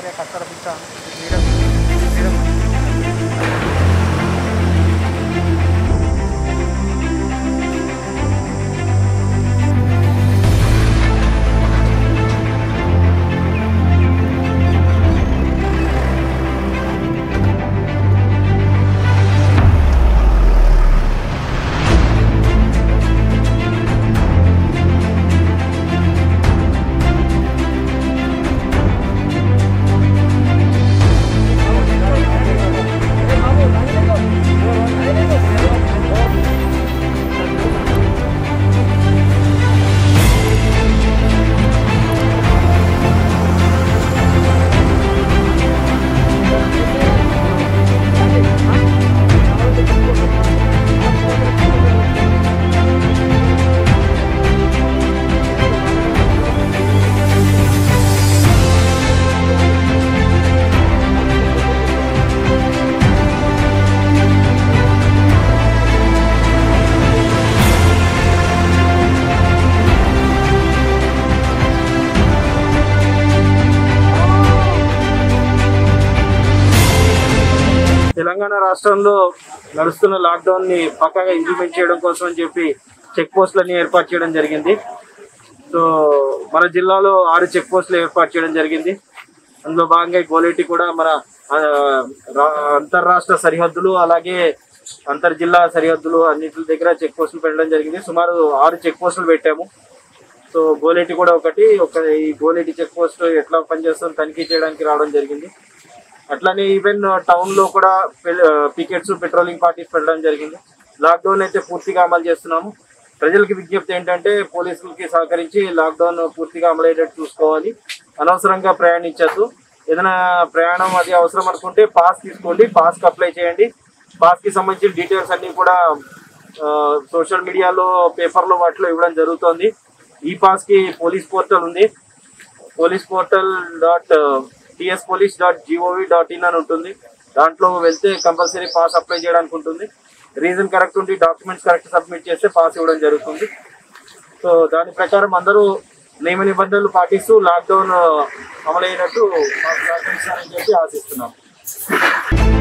అలాగే కట్టల పిచ్చ వీరం వీరం తెలంగాణ రాష్ట్రంలో నడుస్తున్న లాక్డౌన్ ని పక్కాగా ఇంప్లిమెంట్ చేయడం కోసం అని చెప్పి చెక్ పోస్టులన్నీ ఏర్పాటు చేయడం జరిగింది సో మన జిల్లాలో ఆరు చెక్ పోస్టులు ఏర్పాటు చేయడం జరిగింది అందులో భాగంగా ఈ గోలేటి కూడా మన ఆ, రా- అంతర్రాష్ట్ర సరిహద్దులు అలాగే అంతర్ జిల్లా సరిహద్దులు అన్నింటి దగ్గర చెక్ పోస్టులు పెట్టడం జరిగింది సుమారు ఆరు చెక్ పోస్టులు పెట్టాము సో గోలేటి కూడా ఒకటి ఒక ఈ గోలేటి చెక్ పోస్ట్ ఎట్లా పనిచేస్తుందో తనిఖీ చేయడానికి రావడం జరిగింది అట్లానే ఈవెన్ టౌన్ లో కూడా పికెట్స్ పెట్రోలింగ్ పార్టీస్ పెట్టడం జరిగింది లాక్డౌన్ అయితే పూర్తిగా అమలు చేస్తున్నాము ప్రజలకి విజ్ఞప్తి ఏంటంటే పోలీసులకి సహకరించి లాక్డౌన్ పూర్తిగా అమలయ్యేటట్టు చూసుకోవాలి అనవసరంగా ప్రయాణించద్దు ఏదైనా ప్రయాణం అది అవసరం అనుకుంటే పాస్ తీసుకోండి పాస్ కి అప్లై చేయండి పాస్ కి సంబంధించిన డీటెయిల్స్ అన్ని కూడా సోషల్ మీడియాలో పేపర్లో వాటిలో ఇవ్వడం జరుగుతోంది ఈ పాస్ కి పోలీస్ పోర్టల్ ఉంది police portal dot TS police dot GOV dot in అని ఉంటుంది దాంట్లో వెళ్తే కంపల్సరీ పాస్ అప్లై చేయడానికి ఉంటుంది రీజన్ కరెక్ట్ ఉండి డాక్యుమెంట్స్ కరెక్ట్ సబ్మిట్ చేస్తే పాస్ ఇవ్వడం జరుగుతుంది సో దాని ప్రకారం అందరూ నియమ నిబంధనలు పాటిస్తూ లాక్డౌన్ అమలయ్యేటట్టు మాకు సహకరిస్తారని చెప్పి ఆశిస్తున్నాం